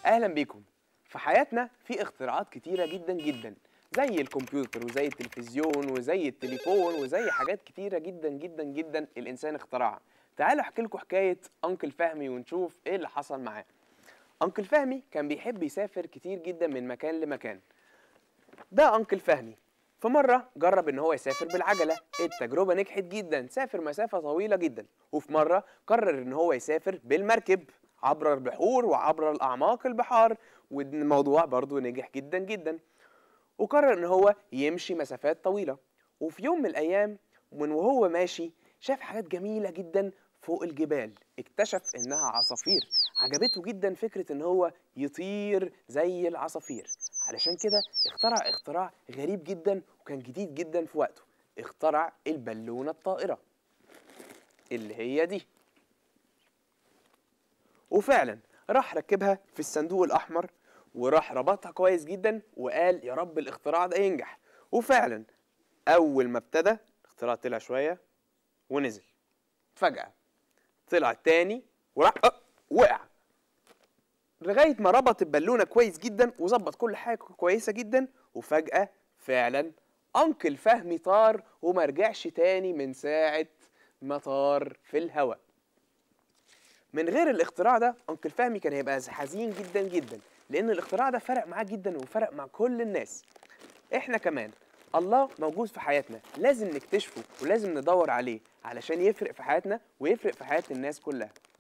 اهلا بيكم في حياتنا في اختراعات كتيره جدا جدا زي الكمبيوتر وزي التلفزيون وزي التليفون وزي حاجات كتيره جدا جدا جدا الانسان اخترعها تعالوا احكي لكم حكايه انكل فهمي ونشوف ايه اللي حصل معاه انكل فهمي كان بيحب يسافر كتير جدا من مكان لمكان ده انكل فهمي في مرة جرب إن هو يسافر بالعجلة، التجربة نجحت جدا، سافر مسافة طويلة جدا، وفي مرة قرر إن هو يسافر بالمركب عبر البحور وعبر الأعماق البحار، والموضوع برضو نجح جدا جدا. وقرر إن هو يمشي مسافات طويلة، وفي يوم من الأيام من وهو ماشي شاف حاجات جميلة جدا فوق الجبال، اكتشف إنها عصافير، عجبته جدا فكرة إن هو يطير زي العصافير، علشان كده اخترع اختراع غريب جدا وكان جديد جدا في وقته اخترع البالونة الطائرة اللي هي دي وفعلا راح ركبها في الصندوق الأحمر وراح ربطها كويس جدا وقال يا رب الاختراع ده ينجح وفعلا أول ما ابتدى الاختراع طلع شوية ونزل فجأة طلع تاني وراح أه وقع لغايه ما ربط البالونه كويس جدا وظبط كل حاجه كويسه جدا وفجاه فعلا انكل فهمي طار وما رجعش تاني من ساعه ما طار في الهواء من غير الاختراع ده انكل فهمي كان هيبقى حزين جدا جدا لان الاختراع ده فرق معاه جدا وفرق مع كل الناس احنا كمان الله موجود في حياتنا لازم نكتشفه ولازم ندور عليه علشان يفرق في حياتنا ويفرق في حياة الناس كلها